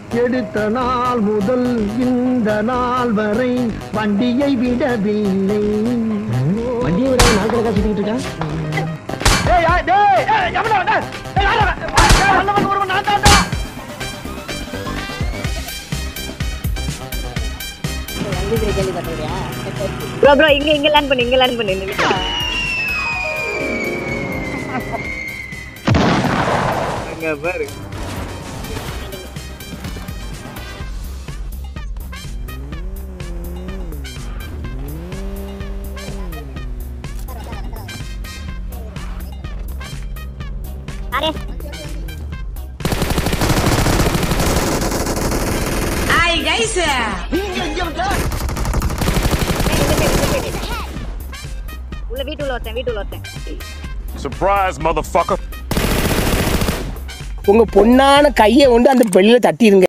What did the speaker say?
எடுத்த நாள் முதல் இந்த நாள் வரை வண்டியை விடவில்லை வண்டியை விட நாள் கணக்கா சுத்திட்டு இருக்கான் ஏய், ஏய், டேய், ஏய், எவன்டா வந்த? ஏய், யாரா அவன்? ஏய், வந்தவன் ஒருவன் நான் தான்டா. ப்ரோ ப்ரோ இங்க இங்க லேண்ட் பண்ணு இங்க லேண்ட் பண்ணு இந்த வீட்டுல. அங்க பாரு அரே உள்ள வீட்டுள்ள ஒருத்தன் வீட்டுள்ள ஒருத்தன் Surprise, motherfucker. உங்க பொண்ணான கையை கொண்டு அந்த பெல்லில தட்டிடுங்க